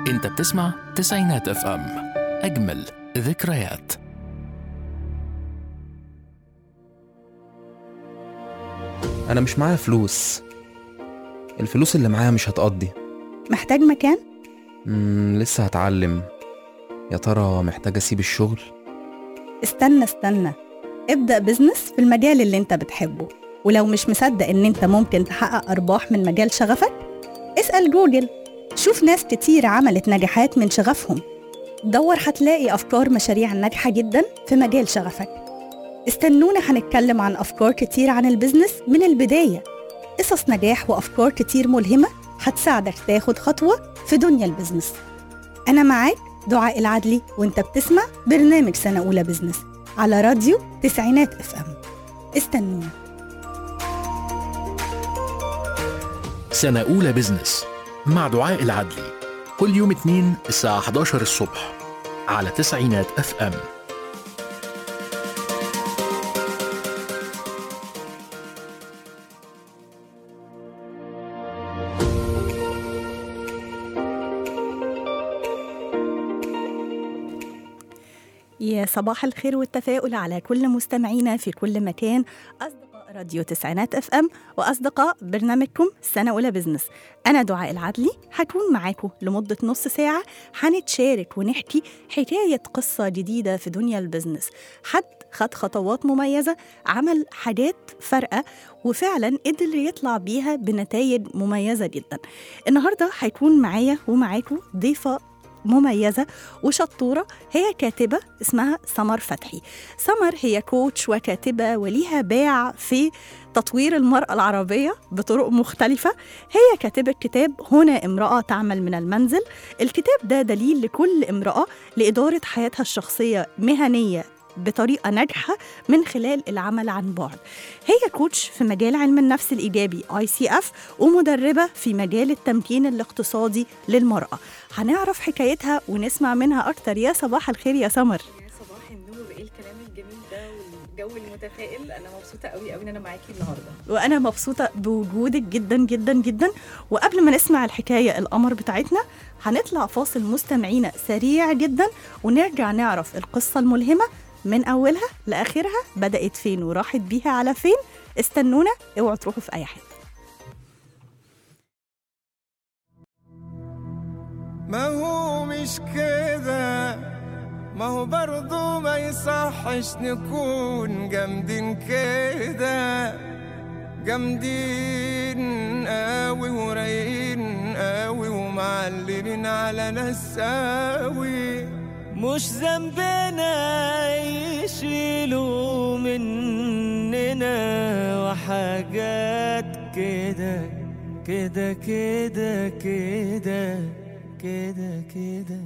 انت بتسمع تسعينات اف ام اجمل ذكريات أنا مش معايا فلوس الفلوس اللي معايا مش هتقضي محتاج مكان؟ مم لسه هتعلم يا ترى محتاج أسيب الشغل استنى استنى ابدأ بزنس في المجال اللي انت بتحبه ولو مش مصدق ان انت ممكن تحقق ارباح من مجال شغفك اسأل جوجل شوف ناس كتير عملت نجاحات من شغفهم دور هتلاقي افكار مشاريع ناجحة جدا في مجال شغفك استنونا هنتكلم عن افكار كتير عن البزنس من البداية قصص نجاح وافكار كتير ملهمة هتساعدك تاخد خطوة في دنيا البزنس أنا معاك دعاء العدلي وانت بتسمع برنامج سنة أولى بزنس على راديو تسعينات اف ام استنونا سنة أولى بزنس مع دعاء العدلي كل يوم اثنين الساعة 11 الصبح على تسعينات اف ام يا صباح الخير والتفاؤل على كل مستمعينا في كل مكان أصدقاء راديو تسعينات اف ام وأصدقاء برنامجكم سنة أولى بزنس أنا دعاء العدلي هكون معاكم لمدة نص ساعة هنتشارك ونحكي حكاية قصة جديدة في دنيا البزنس حد خد خطوات مميزة عمل حاجات فارقة وفعلا قدر يطلع بيها بنتائج مميزة جدا النهاردة هيكون معايا ومعاكم ضيفة مميزة وشطورة هي كاتبة اسمها سمر فتحي سمر هي كوتش وكاتبة وليها باع في تطوير المرأة العربية بطرق مختلفة هي كاتبة كتاب هنا امرأة تعمل من المنزل الكتاب ده دليل لكل امرأة لإدارة حياتها الشخصية مهنية بطريقة ناجحة من خلال العمل عن بعد هي كوتش في مجال علم النفس الإيجابي اي سي اف ومدربة في مجال التمكين الاقتصادي للمرأة هنعرف حكايتها ونسمع منها أكتر يا صباح الخير يا سمر يا صباح النور وايه الكلام الجميل ده والجو المتفائل انا مبسوطه قوي قوي ان انا معاكي النهارده وأنا مبسوطة بوجودك جدا جدا جدا وقبل ما نسمع الحكاية القمر بتاعتنا هنطلع فاصل مستمعينا سريع جدا ونرجع نعرف القصة الملهمة من أولها لآخرها بدأت فين وراحت بيها على فين استنونا اوعوا تروحوا في أي حتة ما هو مش كده ما هو برضو ما يصحش نكون جامدين كده جامدين قوي ورايقين قوي ومعلمين على ناس قوي مش ذنبنا يشيلوا مننا وحاجات كده كده كده كده كده كده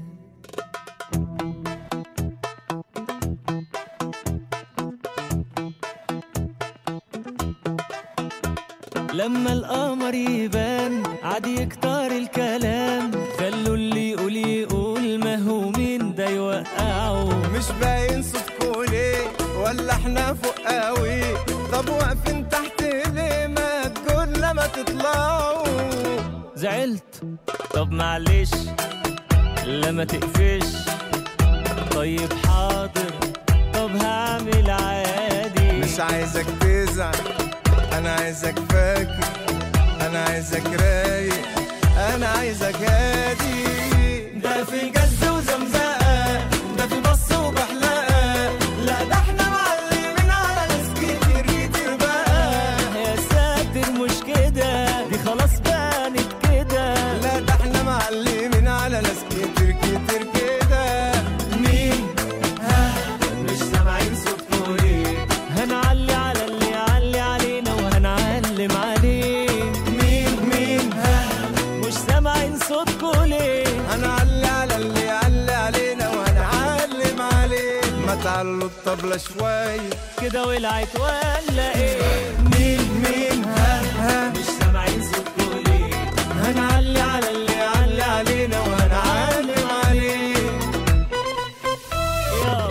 لما القمر يبان عادي يكتر الكلام خلوا اللي يقول يقول ما هو مين ده يوقعه مش باين صوتكوا ليه ولا احنا فوق قوي طب واقفين تحت ليه ما تقول لما تطلعوا زعلت طب معلش لما تقفش طيب حاضر طب هعمل عادي مش عايزك تزعل انا عايزك فاكر انا عايزك رايق انا عايزك هادي ده في جز وزمزقه ده في بص وبحلقه لا ده احنا معلمين على ناس كتير كتير بقى يا ساتر مش كده دي خلاص بانت كده لا ده احنا معلمين على ناس كتير كتير كده مين ها مش سامعين صوتكوا ليه هنعلي على اللي يعلي علينا وهنعلم عليه مين مين ها مش سامعين صوتكوا ليه هنعلي على اللي يعلي علينا وهنعلم عليه ما تعلوا الطبلة شوية كده ولعت ولا ايه مين مين ها ها مش سامعين صوتكوا ليه هنعلي على اللي يعلي علينا وهنعلم عليه يلا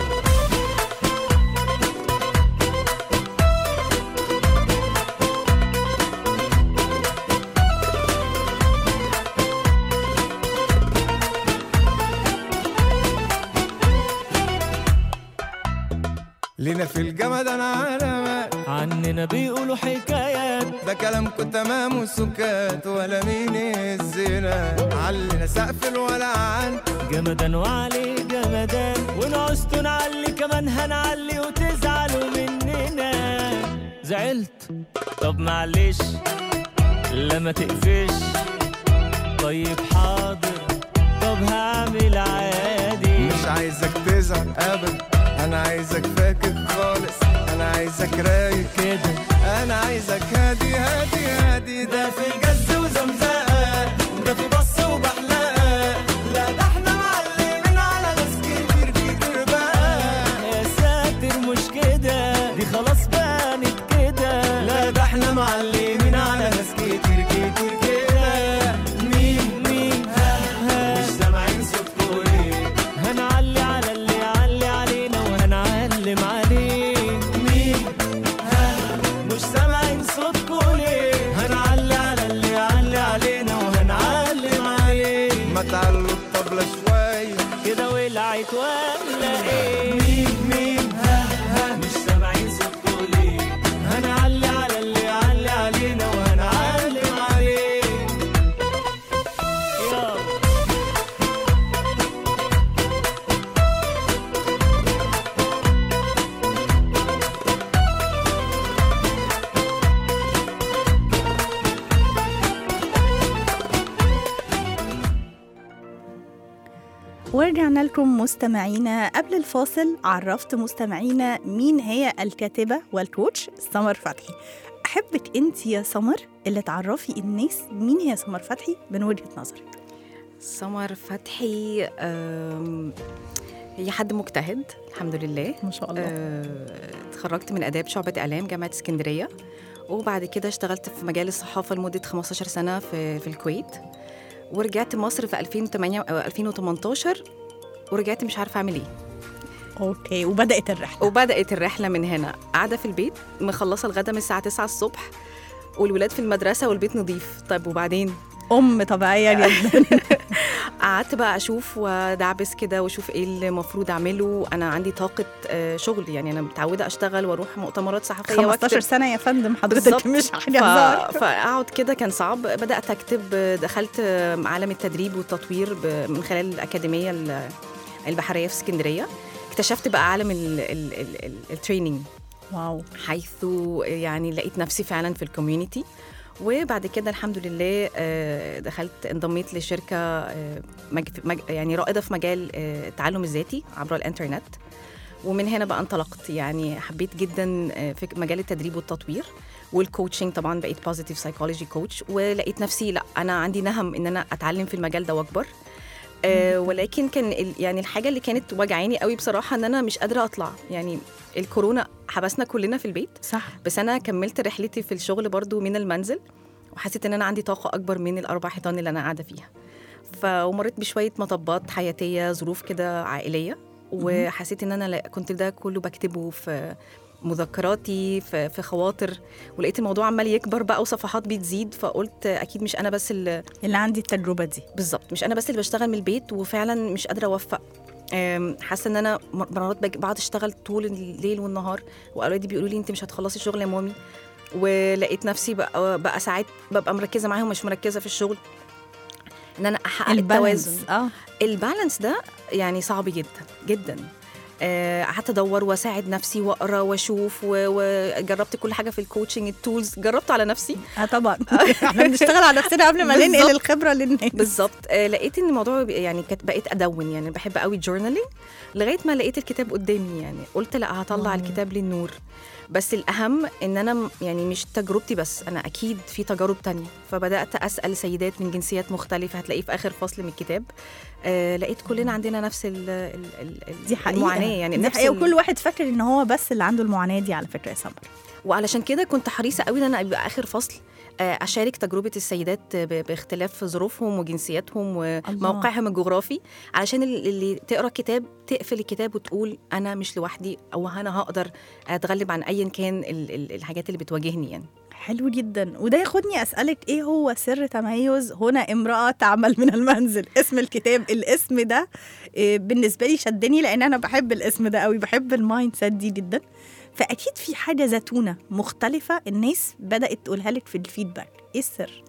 لينا في الجمدان علامات عننا بيقولوا حكايات ده كلامكم تمام وسكات ولا مين الزنا علنا سقف الولعان جمدان وعلي جمدان ونعوزتوا نعلي كمان هنعلي وتزعلوا مننا زعلت طب معلش لا ما تقفش طيب حاضر طب هعمل عادي مش عايزك تزعل ابدا انا عايزك فاكر خالص انا عايزك رايق كده انا عايزك هادي هادي هادي ده في جز وزمزقه ده في بص وبحلقه لا ده احنا معلمين على ناس كتير كتير بقى يا ساتر مش كده دي خلاص بانت كده لا ده احنا معلمين على ناس كتير كتير كده مين مين ها ها مش سامعين صوتكوا ليه هنعلي على اللي يعلي علينا وهنعلم عليه مين ها مش سامعين صوتكوا ليه هنعلي على اللي يعلي علينا وهنعلم عليه ما تعلوا الطبلة شوية كده ولعت ولا ايه مين مين ها ها مش سامعين صوتكوا ليه هنعلي على اللي يعلي علينا وهنعلم عليه يلا ورجعنا لكم مستمعينا قبل الفاصل عرفت مستمعينا مين هي الكاتبة والكوتش سمر فتحي أحبك أنت يا سمر اللي تعرفي الناس مين هي سمر فتحي من وجهة نظرك سمر فتحي آم، هي حد مجتهد الحمد لله ما شاء الله آه، اتخرجت من آداب شعبة إعلام جامعة اسكندرية وبعد كده اشتغلت في مجال الصحافة لمدة 15 سنة في, في الكويت ورجعت مصر في 2008 أو 2018 ورجعت مش عارفة أعمل إيه أوكي وبدأت الرحلة وبدأت الرحلة من هنا قاعدة في البيت مخلصة الغدا من الساعة 9 الصبح والولاد في المدرسة والبيت نظيف طيب وبعدين أم طبيعية جدا قعدت بقى اشوف وادعبس كده واشوف ايه اللي المفروض اعمله انا عندي طاقه آه، شغل يعني انا متعوده اشتغل واروح مؤتمرات صحفيه 15 واكتب سنة يا فندم حضرتك بالظبط. مش حاجة ف... هزار فاقعد كده كان صعب بدات اكتب دخلت عالم التدريب والتطوير ب... من خلال الاكاديميه ال- البحريه في اسكندريه اكتشفت بقى عالم ال... ال... ال... ال... التريننج واو حيث يعني لقيت نفسي فعلا في الكوميونتي وبعد كده الحمد لله آه، دخلت انضميت لشركه آه، مج... مج... يعني رائده في مجال آه، التعلم الذاتي عبر الانترنت ومن هنا بقى انطلقت يعني حبيت جدا آه، في مجال التدريب والتطوير والكوتشنج طبعا بقيت بوزيتيف سايكولوجي كوتش ولقيت نفسي لا انا عندي نهم ان انا اتعلم في المجال ده واكبر آه ولكن كان ال- يعني الحاجه اللي كانت وجعاني قوي بصراحه ان انا مش قادره اطلع يعني الكورونا حبسنا كلنا في البيت صح بس انا كملت رحلتي في الشغل برضو من المنزل وحسيت ان انا عندي طاقه اكبر من الاربع حيطان اللي انا قاعده فيها فمريت بشويه مطبات حياتيه ظروف كده عائليه وحسيت ان انا لا- كنت ده كله بكتبه في مذكراتي في, في خواطر ولقيت الموضوع عمال يكبر بقى وصفحات بتزيد فقلت اكيد مش انا بس اللي اللي عندي التجربة دي بالظبط مش انا بس اللي بشتغل من البيت وفعلا مش قادره اوفق أم، حاسه ان انا مرات باجي- بقعد اشتغل طول الليل والنهار واولادي بيقولوا لي انت مش هتخلصي الشغل يا مامي ولقيت نفسي بقى بقى ساعات ببقى مركزه معاهم مش مركزه في الشغل ان انا احقق التوازن البالانس اه البالانس ده يعني صعب جدا جدا آه، قعدت ادور واساعد نفسي واقرا واشوف و- وجربت كل حاجه في الكوتشنج التولز جربته على نفسي اه طبعا احنا بنشتغل على نفسنا قبل ما ننقل بالظبط. الخبرة للناس بالظبط آه، لقيت ان الموضوع بي- يعني كانت بقيت ادون يعني بحب قوي جورنالينج لغايه ما لقيت الكتاب قدامي يعني قلت لا هطلع واو. الكتاب للنور بس الاهم ان انا م- يعني مش تجربتي بس انا اكيد في تجارب تانية فبدات اسال سيدات من جنسيات مختلفه هتلاقيه في اخر فصل من الكتاب آه لقيت كلنا عندنا نفس ال ال ال دي حقيقة المعاناه يعني دي نفس حقيقة ال- وكل واحد فاكر ان هو بس اللي عنده المعاناة دي على فكرة يا سمر وعلشان كده كنت حريصه قوي ان انا ابقى اخر فصل آه، اشارك تجربه السيدات ب- باختلاف ظروفهم وجنسياتهم وموقعهم الجغرافي علشان ال- اللي تقرا كتاب تقفل الكتاب وتقول انا مش لوحدي او انا هقدر اتغلب عن ايا كان ال- ال- الحاجات اللي بتواجهني يعني حلو جدا وده ياخدني اسالك ايه هو سر تميز هنا امراه تعمل من المنزل اسم الكتاب الاسم ده إيه، بالنسبه لي شدني لان انا بحب الاسم ده قوي بحب المايند سيت دي جدا فاكيد في حاجه زتونه مختلفه الناس بدات تقولها لك في الفيدباك ايه السر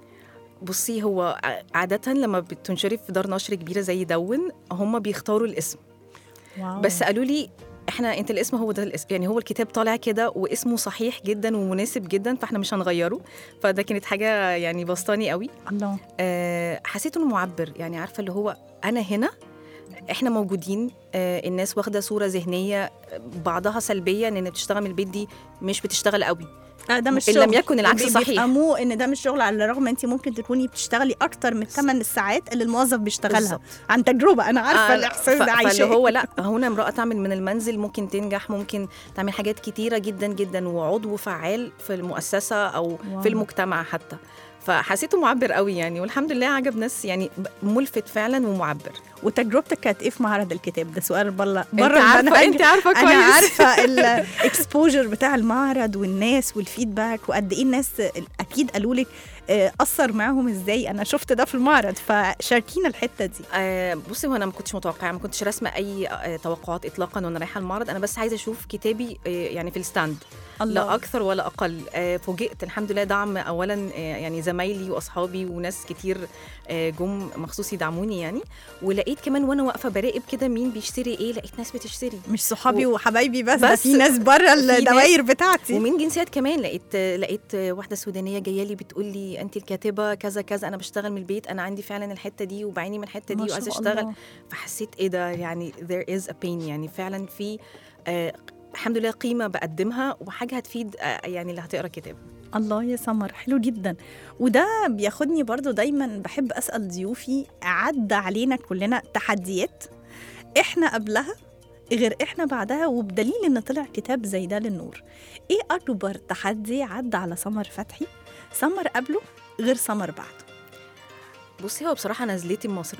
بصي هو ع- عادة لما بتنشري في دار نشر كبيرة زي دون هم بيختاروا الاسم واو. بس قالوا لي احنا انت الاسم هو ده الاسم يعني هو الكتاب طالع كده واسمه صحيح جدا ومناسب جدا فاحنا مش هنغيره فده كانت حاجة يعني بسطاني قوي الله آه، حسيت انه معبر يعني عارفه اللي هو انا هنا احنا موجودين آه، الناس واخده صوره ذهنيه بعضها سلبيه ان اللي بتشتغل من البيت دي مش بتشتغل قوي لا ده مش إن لم شغل. يكن العكس بي- صحيح. بيفهموه ان ده مش شغل على الرغم انت ممكن تكوني بتشتغلي اكتر من 8 الساعات اللي الموظف بيشتغلها بالظبط. عن تجربه انا عارفه آه، الاحساس ف- ده عايشاه فاللي هو لا هنا امراه تعمل من المنزل ممكن تنجح ممكن تعمل حاجات كتيره جدا جدا وعضو فعال في المؤسسه او واو. في المجتمع حتى فحسيته معبر قوي يعني والحمد لله عجب ناس يعني ب- ملفت فعلا ومعبر وتجربتك كانت ايه في معرض الكتاب ده سؤال بره انت بره عارفه المنهج. انت عارفه كويس انا عارفه الاكسبوجر بتاع المعرض والناس والفيدباك وقد ايه الناس اكيد قالوا لك آه، اثر معاهم ازاي انا شفت ده في المعرض فشاركينا الحته دي آه بصي هو انا ما كنتش متوقعه ما كنتش راسمه اي آه توقعات اطلاقا وانا رايحه المعرض انا بس عايزه اشوف كتابي آه يعني في الستاند لا اكثر ولا اقل آه فوجئت الحمد لله دعم اولا آه يعني زمايلي واصحابي وناس كتير آه جم مخصوص يدعموني يعني ولقيت كمان وانا واقفه براقب كده مين بيشتري ايه لقيت ناس بتشتري مش صحابي و- وحبايبي بس, ده بس في ناس بره ناس- الدواير بتاعتي ومن جنسيات كمان لقيت لقيت واحده سودانيه جايه لي بتقول لي انت الكاتبه كذا كذا انا بشتغل من البيت انا عندي فعلا الحته دي وبعيني من الحته دي ما وعايزه شاء اشتغل الله. فحسيت ايه ده يعني there is a pain يعني فعلا في آه الحمد لله قيمه بقدمها وحاجه هتفيد آه يعني اللي هتقرا كتاب الله يا سمر حلو جدا وده بياخدني برضو دايما بحب اسال ضيوفي عدى علينا كلنا تحديات احنا قبلها غير احنا بعدها وبدليل ان طلع كتاب زي ده للنور ايه اكبر تحدي عدى على سمر فتحي سمر قبله غير سمر بعده بصي هو بصراحه نزلتي مصر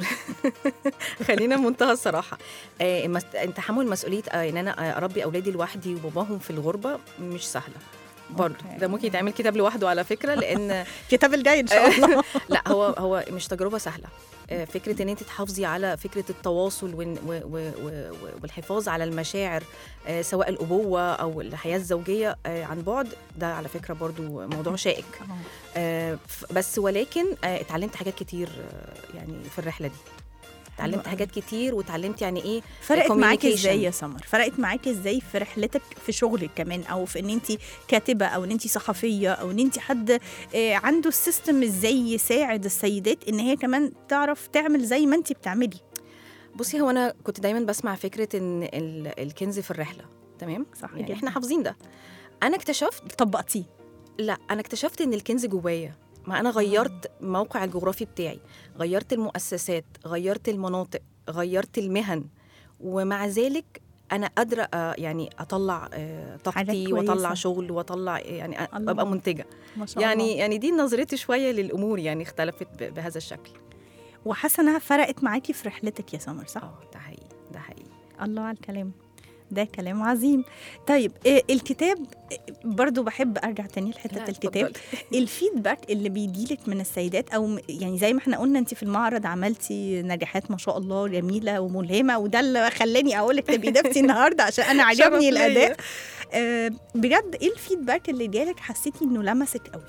خلينا منتهى الصراحه آه المس- تحمل مسؤوليه آه ان انا آه، اربي اولادي لوحدي وباباهم في الغربه مش سهله برضه أوكي. ده ممكن يتعمل كتاب لوحده على فكره لان الكتاب الجاي ان شاء الله لا هو هو مش تجربه سهله آه، فكره ان انت تحافظي على فكره التواصل وإن- و- و- و- و- والحفاظ على المشاعر آه، سواء الابوه او الحياه الزوجيه آه، عن بعد ده على فكره برضو موضوع شائك آه، ف- بس ولكن آه، اتعلمت حاجات كتير آه، يعني في الرحله دي اتعلمت أوي. حاجات كتير وتعلمت يعني ايه فرقت معاكي communication. ازاي يا سمر فرقت معاكي ازاي في رحلتك في شغلك كمان او في ان انت كاتبه او ان انت صحفيه او ان انت حد آه، عنده السيستم ازاي يساعد السيدات ان هي كمان تعرف تعمل زي ما انت بتعملي بصي هو انا كنت دايما بسمع فكره ان ال- الكنز في الرحله تمام صح يعني جدا. احنا حافظين ده انا اكتشفت طبقتيه لا انا اكتشفت ان الكنز جوايا ما انا غيرت موقع الجغرافي بتاعي غيرت المؤسسات غيرت المناطق غيرت المهن ومع ذلك انا قادره آه، يعني اطلع آه، طاقتي حاجات واطلع كويسة. شغل واطلع يعني أ- الله. ابقى منتجه ما شاء يعني الله يعني دي نظرتي شويه للامور يعني اختلفت ب- بهذا الشكل وحاسه انها فرقت معاكي في رحلتك يا سمر صح اه ده حقيقي ده حقيقي الله على الكلام ده كلام عظيم طيب آه، الكتاب آه، برضو بحب ارجع تاني لحته لا، الكتاب اتفضلي. الفيدباك اللي بيجيلك من السيدات او م- يعني زي ما احنا قلنا انت في المعرض عملتي نجاحات ما شاء الله جميله وملهمه وده اللي خلاني اقول لك تبقي ضيفتي النهارده عشان انا شرف عجبني ليا. الاداء آه بجد ايه الفيدباك اللي جالك حسيتي انه لمسك قوي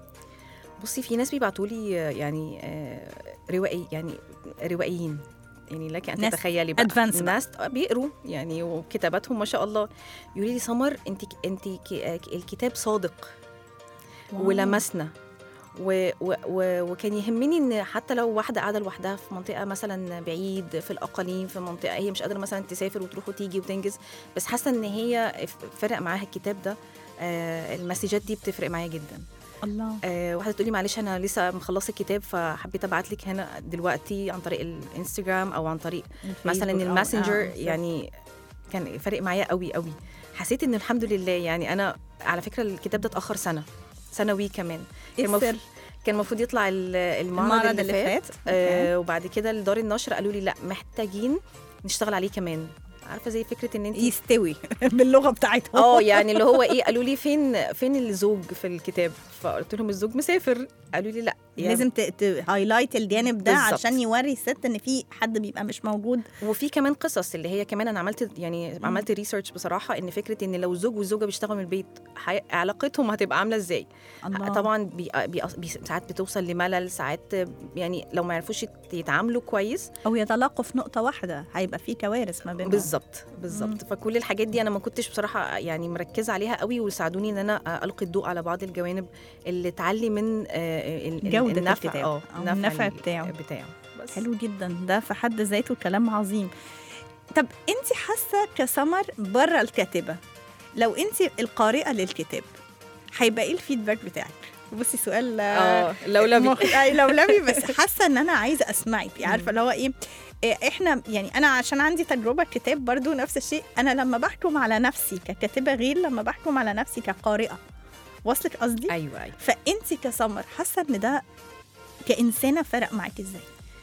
بصي في ناس بيبعتوا لي يعني آه، روائي يعني روائيين يعني لك ان ناس تتخيلي بقى advanced بقى. ناس بيقروا يعني وكتاباتهم ما شاء الله يقولوا لي سمر انت انت ك- الكتاب صادق ولمسنا و و و وكان يهمني ان حتى لو واحده قاعده لوحدها في منطقه مثلا بعيد في الاقاليم في منطقه هي مش قادره مثلا تسافر وتروح وتيجي وتنجز بس حاسه ان هي ف- فرق معاها الكتاب ده آه المسجات دي بتفرق معايا جدا الله آه واحده تقولي معلش انا لسه مخلصه الكتاب فحبيت ابعت لك هنا دلوقتي عن طريق الانستجرام او عن طريق مثلا الفيسبوك أو- الماسنجر آه، بالظبط. يعني كان فارق معايا قوي قوي حسيت ان الحمد لله يعني انا على فكره الكتاب ده اتاخر سنه سنوي كمان ايه كان المفروض- السر؟ كان المفروض يطلع ال- المعرض, المعرض اللي, فات, أوكي. آه وبعد كده لدار النشر قالوا لي لا محتاجين نشتغل عليه كمان عارفه زي فكره ان انت يستوي باللغه بتاعتهم اه يعني اللي هو ايه قالوا لي فين فين الزوج في الكتاب فقلت لهم الزوج مسافر قالوا لي لا يعني لازم تهايلايت الجانب ده بالظبط. عشان يوري الست ان في حد بيبقى مش موجود وفي كمان قصص اللي هي كمان انا عملت يعني عملت ريسيرش بصراحه ان فكره ان لو الزوج والزوجه بيشتغلوا من البيت حي... علاقتهم هتبقى عامله ازاي الله طبعا بي... بي... بي... ساعات بتوصل لملل ساعات يعني لو ما يعرفوش يت- يتعاملوا كويس او يتلاقوا في نقطه واحده هيبقى في كوارث ما بينهم بالظبط بالظبط فكل الحاجات دي انا ما كنتش بصراحه يعني مركزه عليها قوي وساعدوني ان انا القي الضوء على بعض الجوانب اللي تعلي من آه، ال- ال- جودة النفع الكتاب اه أو النفع ال- بتاعه. بتاعه بس حلو جدا ده في حد ذاته كلام عظيم طب انت حاسه كسمر بره الكاتبه لو انت القارئه للكتاب هيبقى ايه الفيدباك بتاعك بصي سؤال اه لولبي مخ- أي لولبي بس حاسه ان انا عايزه اسمعك عارفه اللي هو ايه إيه، احنا يعني انا عشان عندي تجربه كتاب برضو نفس الشيء انا لما بحكم على نفسي ككاتبه غير لما بحكم على نفسي كقارئه واصلك قصدي ايوه ايوه فانت كسمر حاسه ان ده كانسانه فرق معاك ازاي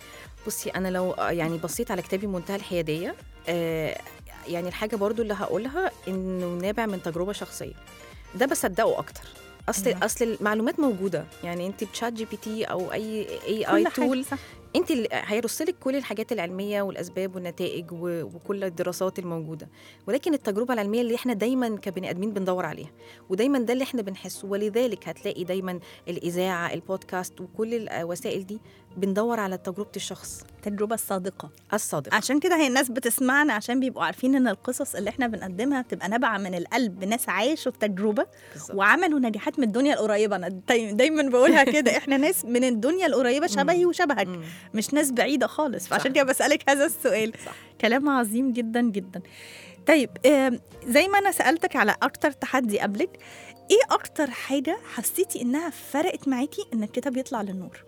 بصي انا لو يعني بصيت على كتابي بمنتهى الحياديه آه يعني الحاجه برضو اللي هقولها انه نابع من تجربه شخصيه ده بصدقه اكتر اصل أيوة. اصل المعلومات موجوده يعني انت بتشات جي بي تي او اي اي كل اي حاجة، تول صح. انت اللي هيرص لك كل الحاجات العلميه والاسباب والنتائج و- وكل الدراسات الموجوده ولكن التجربه العلميه اللي احنا دايما كبني ادمين بندور عليها ودايما ده اللي احنا بنحسه ولذلك هتلاقي دايما الاذاعه البودكاست وكل الوسائل دي بندور على تجربه الشخص التجربه الصادقه الصادق عشان كده هي الناس بتسمعنا عشان بيبقوا عارفين ان القصص اللي احنا بنقدمها بتبقى نابعه من القلب ناس عاشوا التجربه بالظبط. وعملوا نجاحات من الدنيا القريبه انا داي- دايما بقولها كده احنا ناس من الدنيا القريبه شبهي وشبهك مم. مش ناس بعيده خالص فعشان صح. كده بسالك هذا السؤال صح. كلام عظيم جدا جدا طيب آم، زي ما انا سالتك على اكتر تحدي قبلك ايه اكتر حاجه حسيتي انها فرقت معاكي ان الكتاب يطلع للنور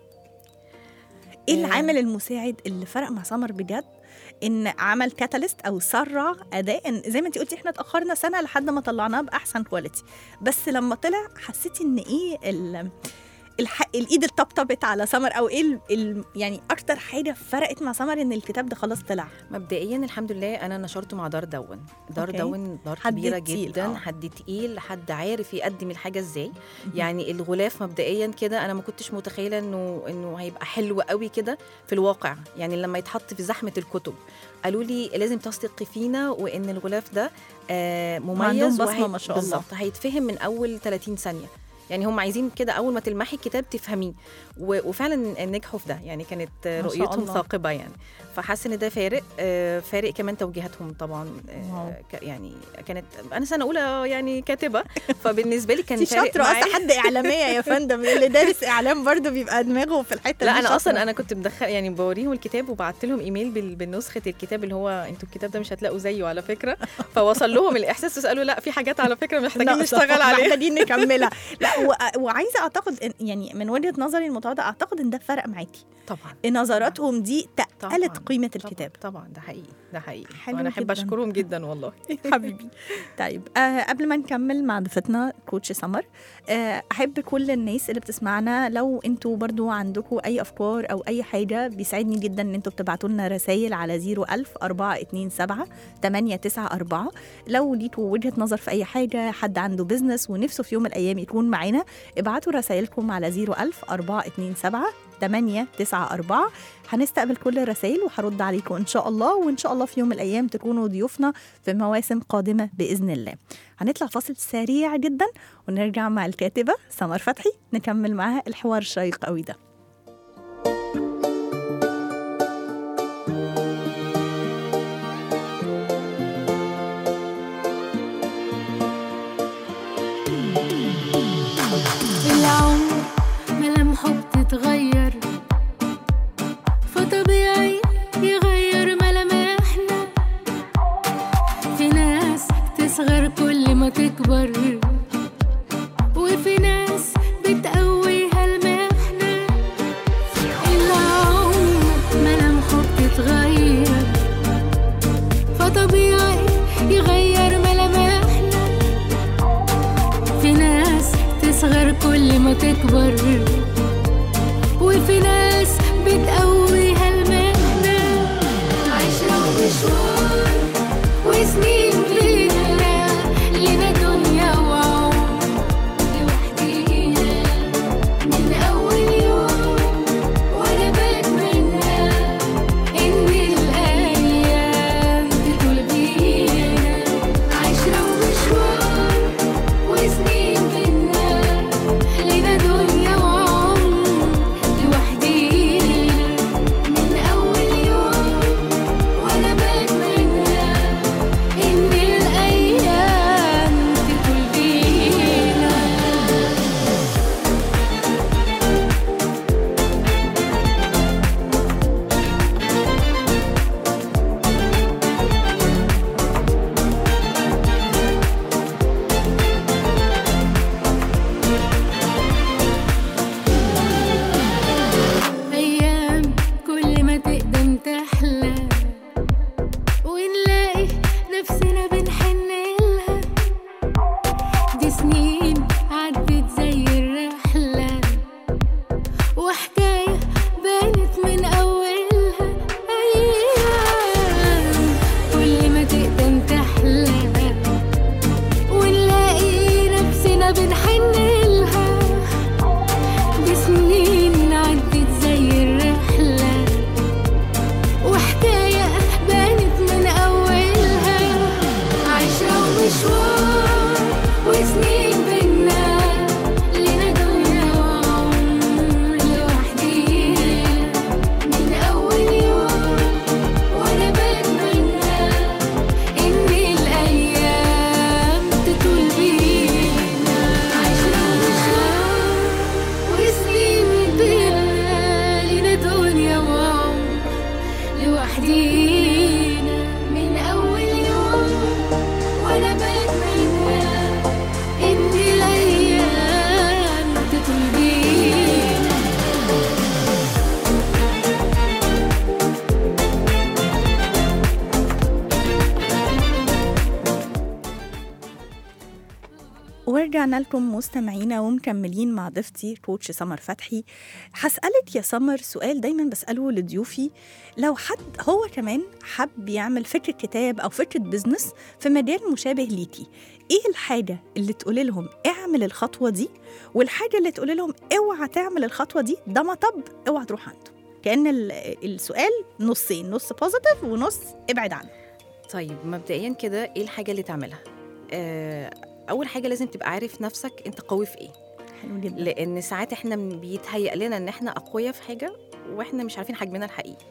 ايه آه. العامل المساعد اللي فرق مع سمر بجد ان عمل كاتاليست او سرع اداء زي ما انت قلتي احنا اتاخرنا سنه لحد ما طلعناه باحسن كواليتي بس لما طلع حسيتي ان ايه ال الح... الايد الطبطبت على سمر او ايه ال... ال... يعني اكتر حاجه فرقت مع سمر ان الكتاب ده خلاص طلع مبدئيا الحمد لله انا نشرته مع دار دون دار أوكي. دون دار حد كبيره تقيل، جدا آه. حد تقيل حد عارف يقدم الحاجه ازاي يعني الغلاف مبدئيا كده انا ما كنتش متخيله انه انه هيبقى حلو قوي كده في الواقع يعني لما يتحط في زحمه الكتب قالوا لي لازم تثقي فينا وان الغلاف ده آه مميز عندهم بصمة وهي- ما شاء الله. بالظبط هيتفهم من اول 30 ثانيه يعني هم عايزين كده اول ما تلمحي الكتاب تفهميه و- وفعلا نجحوا في ده يعني كانت آه، ما شاء رؤيتهم الله. ثاقبه يعني فحاسه ان ده فارق آه، فارق كمان توجيهاتهم طبعا واو. آه، ك- يعني كانت انا سنه اولى يعني كاتبه فبالنسبه لي كان انت فارق شاطره معايا اصلا حد اعلاميه يا فندم اللي دارس اعلام برضه بيبقى دماغه في الحته لا دي انا شاطرة. اصلا انا كنت مدخل يعني بوريهم الكتاب وبعت لهم ايميل بال- بالنسخه الكتاب اللي هو انتوا الكتاب ده مش هتلاقوا زيه على فكره فوصل لهم الاحساس وسالوا لا في حاجات على فكره محتاجين لا، نشتغل عليها محتاجين نكملها لا و... وعايزه اعتقد إن- يعني من وجهه نظري المتواضعه اعتقد ان ده فرق معاكي طبعا نظراتهم دي تقلت طبعاً. قيمه طبعا الكتاب طبعا ده حقيقي ده حقيقي حلو وانا احب جداً. اشكرهم جدا والله حبيبي طيب آه قبل ما نكمل مع ضيفتنا كوتش سمر آه احب كل الناس اللي بتسمعنا لو انتوا برضو عندكم اي افكار او اي حاجه بيسعدني جدا ان انتوا بتبعتوا لنا رسائل على 01000 427 894 لو ليكوا وجهه نظر في اي حاجه حد عنده بزنس ونفسه في يوم من الايام يكون معانا ابعتوا رسائلكم على 01000 427 894 هنستقبل كل الرسائل وهرد عليكم ان شاء الله وان شاء الله في يوم من الايام تكونوا ضيوفنا في مواسم قادمه باذن الله هنطلع فاصل سريع جدا ونرجع مع الكاتبه سمر فتحي نكمل معاها الحوار الشيق قوي ده العمر ملامحه بتتغير فطبيعي يغير ملامحنا في ناس تصغر كل ما تكبر وفي ناس بتقويها المحنة العمر ملامحه بتتغير فطبيعي يغير ملامحنا في ناس تصغر كل ما تكبر وفي ناس بتقويها المهنة عشرة ومشوار بانت من أولها أيام كل ما تقدم تحلى ونلاقي نفسنا بنحن لها بسنين عدت زي الرحلة وحكاية بانت من أولها عشرة ومشوار وسنين بينا لينا دنيا وعمر لوحدينا من أول يوم وأنا بتمنى إن الأيام تطول بينا عشرة ومشوار وسنين بينا لينا دنيا وعمر لوحدينا من أول يوم وأنا بتمنى إن الأيام تطول بينا ورجعنا لكم مستمعينا ومكملين مع ضيفتي كوتش سمر فتحي هسألك يا سمر سؤال دايما بسأله لضيوفي لو حد هو كمان حب يعمل فكرة كتاب أو فكرة بزنس في مجال مشابه ليكي إيه الحاجة اللي تقولي لهم اعمل الخطوة دي والحاجة اللي تقولي لهم اوعى تعمل الخطوة دي ده مطب اوعى تروح عنده كأن ال- السؤال نصين نص بوزيتيف ونص ابعد عنه طيب مبدئيا كده ايه الحاجه اللي تعملها آه، اول حاجه لازم تبقى عارف نفسك انت قوي في ايه حلو جدا لان ساعات احنا من- بيتهيأ لنا ان احنا اقوياء في حاجه واحنا مش عارفين حجمنا الحقيقي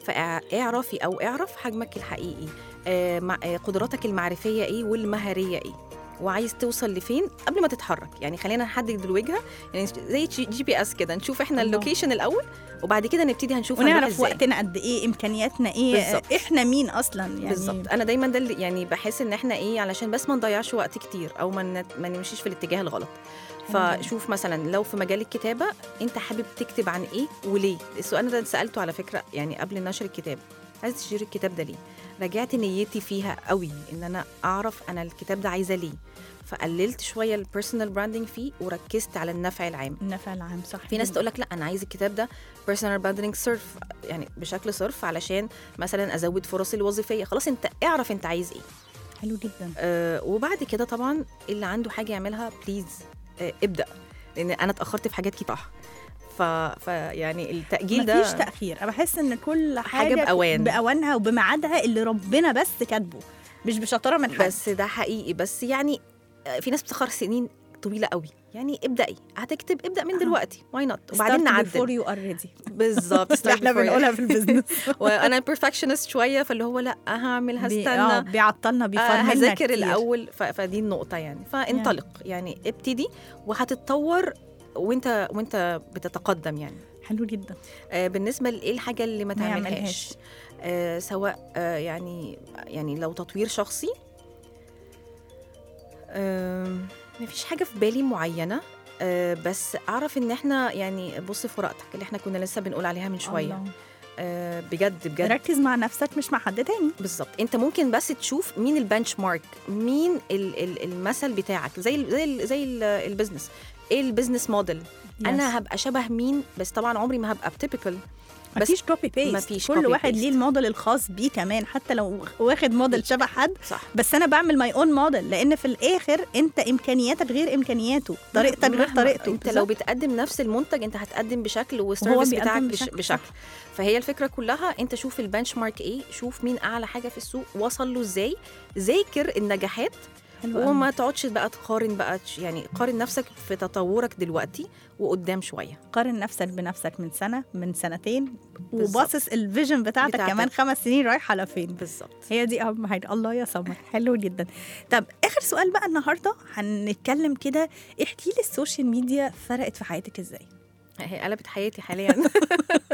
فاعرفي او اعرف حجمك الحقيقي آه، مع- آه، قدراتك المعرفيه ايه والمهاريه ايه وعايز توصل لفين قبل ما تتحرك يعني خلينا نحدد الوجهه يعني زي جي جي بي اس كده نشوف احنا الله. اللوكيشن الاول وبعد كده نبتدي هنشوف هنروح ونعرف إزاي. وقتنا قد ايه امكانياتنا ايه بالظبط. احنا مين اصلا يعني بالظبط انا دايما ده اللي يعني بحس ان احنا ايه علشان بس ما نضيعش وقت كتير او ما نت- ما نمشيش في الاتجاه الغلط حلو فشوف مثلا لو في مجال الكتابه انت حابب تكتب عن ايه وليه السؤال ده سالته على فكره يعني قبل نشر الكتاب عايز تشتري الكتاب ده ليه راجعت نيتي فيها قوي ان انا اعرف انا الكتاب ده عايزه ليه فقللت شويه البيرسونال براندنج فيه وركزت على النفع العام النفع العام صح في ناس تقول لك لا انا عايز الكتاب ده بيرسونال براندنج صرف يعني بشكل صرف علشان مثلا ازود فرصي الوظيفيه خلاص انت اعرف انت عايز ايه حلو جدا آه وبعد كده طبعا اللي عنده حاجه يعملها بليز آه ابدا لان انا اتاخرت في حاجات كتير ف... ف يعني التاجيل ده مفيش تاخير انا بحس ان كل حاجه, حاجة بأوان. باوانها وبميعادها اللي ربنا بس كاتبه مش بشطاره من حد بس ده حقيقي بس يعني آه، في ناس بتتاخر سنين طويله قوي يعني ابدأي هتكتب ابدأ من آه. دلوقتي واي نوت وبعدين بفور نعدل يو ار ريدي بالظبط start احنا before you- بنقولها في البيزنس وانا بيرفكشنست شويه فاللي هو لا هعمل بي- آه، هستنى بيعطلنا آه، بيفرملنا هذاكر كتير. الاول ف- فدي النقطه يعني فانطلق يعني ابتدي وهتتطور وانت وانت بتتقدم يعني حلو جدا آه، بالنسبه لايه الحاجه اللي ما ما يعملهاش. تعملهاش آه، سواء آه، يعني يعني لو تطوير شخصي آم، مفيش حاجه في بالي معينه آه، بس اعرف ان احنا يعني بص في ورقتك اللي احنا كنا لسه بنقول عليها من شويه الله. آه، بجد بجد ركز مع نفسك مش مع حد تاني بالظبط انت ممكن بس تشوف مين البنش مارك مين ال- ال- المثل بتاعك زي ال زي ال زي ال- البيزنس ايه البيزنس موديل انا هبقى شبه مين بس طبعا عمري ما هبقى تيبيكال بس مفيش كوبي بيست مفيش كل copy واحد paste. ليه الموديل الخاص بيه كمان حتى لو واخد موديل شبه حد صح بس انا بعمل ماي اون موديل لان في الاخر انت امكانياتك غير امكانياته طريقتك غير مهما طريقته انت لو بتقدم نفس المنتج انت هتقدم بشكل وهو والسيرفيس بيقدم بتاعك بش بشكل، بشكل صح. فهي الفكره كلها انت شوف البنش مارك ايه شوف مين اعلى حاجه في السوق وصل له ازاي ذاكر النجاحات حلو قوي. وما تقعدش بقى تقارن بقى تش- يعني قارن نفسك في تطورك دلوقتي وقدام شويه قارن نفسك بنفسك من سنه من سنتين بالظبط. وباصص الفيجن بتاعتك, بتاعتك. كمان خمس سنين رايحه على فين بالظبط هي دي اهم حاجه الله يا سمر حلو جدا طب اخر سؤال بقى النهارده هنتكلم كده احكي لي السوشيال ميديا فرقت في حياتك ازاي هي قلبت حياتي حاليا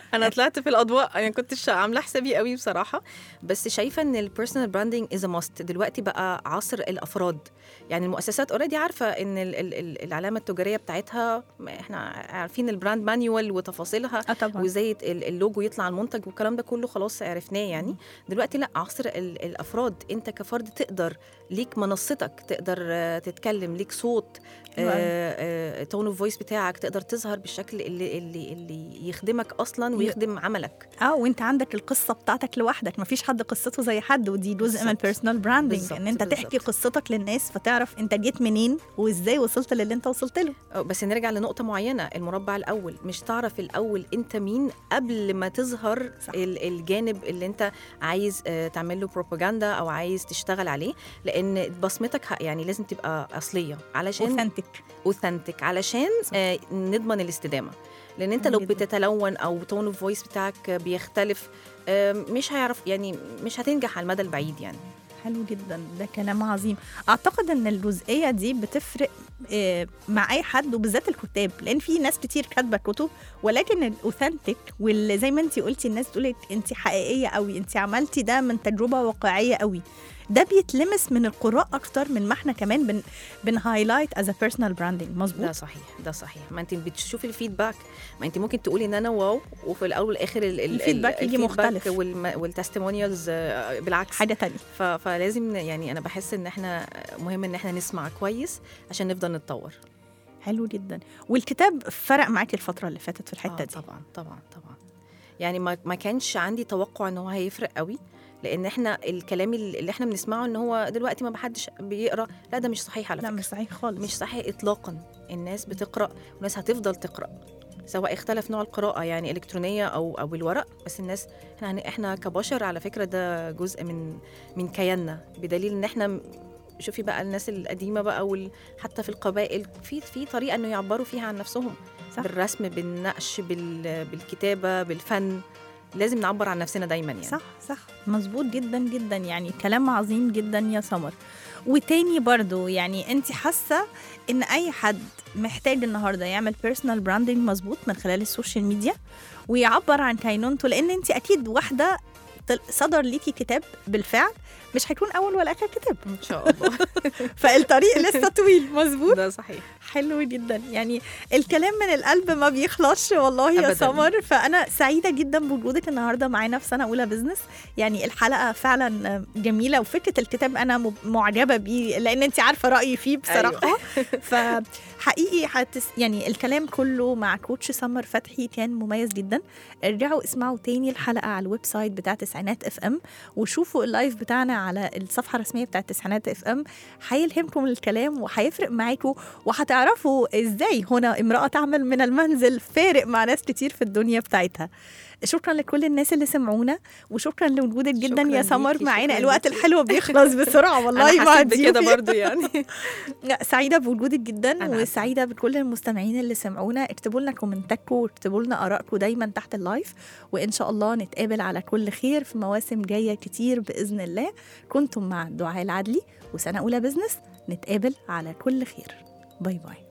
انا طلعت في الاضواء انا كنتش عامله حسابي قوي بصراحه بس شايفه ان البيرسونال براندنج از ماست دلوقتي بقى عصر الافراد يعني المؤسسات اوريدي عارفه ان ال- ال- ال- العلامه التجاريه بتاعتها احنا عارفين البراند مانيوال وتفاصيلها اه طبعا وازاي ال- اللوجو يطلع على المنتج والكلام ده كله خلاص عرفناه يعني دلوقتي لا عصر ال- الافراد انت كفرد تقدر ليك منصتك تقدر آه، تتكلم ليك صوت حلو أوي. تون اوف فويس بتاعك تقدر تظهر بالشكل اللي اللي اللي يخدمك اصلا ويخدم عملك اه وانت عندك القصه بتاعتك لوحدك مفيش حد قصته زي حد ودي جزء من بالظبط. البيرسونال براندنج بالظبط، ان انت تحكي بالظبط. قصتك للناس فتعرف انت جيت منين وازاي وصلت للي انت وصلت له آه، بس نرجع لنقطة معينة المربع الأول مش تعرف الأول أنت مين قبل ما تظهر صح. ال- الجانب اللي أنت عايز آه، تعمل له بروباجندا أو عايز تشتغل عليه لأن بصمتك ه- يعني لازم تبقى أصلية علشان اوثنتك اوثنتك علشان صح. آه، نضمن الاستدامة لأن أنت حلو لو جداً. بتتلون أو تون اوف فويس بتاعك بيختلف آه، مش هيعرف يعني مش هتنجح على المدى البعيد يعني حلو جدا ده كلام عظيم اعتقد ان الجزئيه دي بتفرق آه، مع اي حد وبالذات الكتاب لان في ناس كتير كاتبه كتب ولكن الاوثنتيك واللي زي ما انت قلتي الناس تقول انت حقيقيه قوي انت عملتي ده من تجربه واقعيه قوي ده بيتلمس من القراء اكتر من ما احنا كمان بن بنهايلايت از بيرسونال براندنج ده مظبوط صحيح ده صحيح ما انت بتشوفي الفيدباك ما انت ممكن تقولي ان انا واو وفي الاول والاخر ال- ال- الفيدباك يجي الفيدباك مختلف. والم- والتستيمونيالز آه، بالعكس حاجه تانية ف- فلازم ن- يعني انا بحس ان احنا مهم ان احنا نسمع كويس عشان نفضل نتطور حلو جدا والكتاب فرق معاكي الفتره اللي فاتت في الحته آه، دي طبعا طبعا طبعا يعني ما ما كانش عندي توقع ان هو هيفرق قوي لان احنا الكلام اللي احنا بنسمعه ان هو دلوقتي ما حدش بيقرا لا ده مش صحيح على لا فكره مش صحيح خالص مش صحيح اطلاقا الناس بتقرا والناس هتفضل تقرا سواء اختلف نوع القراءة يعني إلكترونية أو أو الورق بس الناس احنا هن- احنا كبشر على فكرة ده جزء من من كياننا بدليل إن احنا م- شوفي بقى الناس القديمة بقى وال حتى في القبائل في في طريقة إنه يعبروا فيها عن نفسهم صح. بالرسم بالنقش بال بالكتابة بالفن لازم نعبر عن نفسنا دايما يعني صح صح مظبوط جدا جدا يعني كلام عظيم جدا يا سمر وتاني برضو يعني انت حاسه ان اي حد محتاج النهارده يعمل بيرسونال براندنج مظبوط من خلال السوشيال ميديا ويعبر عن كينونته لان انت اكيد واحده طل- صدر ليكي كتاب بالفعل مش هيكون اول ولا اخر كتاب إن شاء الله فالطريق لسه طويل مظبوط ده صحيح حلو جدا يعني الكلام من القلب ما بيخلصش والله يا أبداً. سمر فانا سعيده جدا بوجودك النهارده معانا في سنه اولى بزنس يعني الحلقه فعلا جميله وفكره الكتاب انا م- معجبه بيه لان انت عارفه رايي فيه بصراحه أيوة. فحقيقي هتس يعني الكلام كله مع كوتش سمر فتحي كان مميز جدا ارجعوا اسمعوا تاني الحلقه على الويب سايت بتاع تسعينات اف ام وشوفوا اللايف بتاعنا على الصفحه الرسميه بتاعت تسعينات اف ام هيلهمكم الكلام وهيفرق معاكم وهتعرفوا ازاي هنا امراه تعمل من المنزل فارق مع ناس كتير في الدنيا بتاعتها شكرا لكل الناس اللي سمعونا وشكرا لوجودك جدا شكراً يا سمر ليكي، معانا شكراً الوقت ليكي. الحلو بيخلص بسرعه والله أنا مع حسيت بكده ضيوفي. برضو يعني لا، سعيده بوجودك جدا أنا أسعد. وسعيده بكل المستمعين اللي سمعونا اكتبوا لنا كومنتاتكم واكتبوا لنا ارائكم دايما تحت اللايف وان شاء الله نتقابل على كل خير في مواسم جايه كتير باذن الله كنتم مع دعاء العدلي وسنه اولى بزنس نتقابل على كل خير باي باي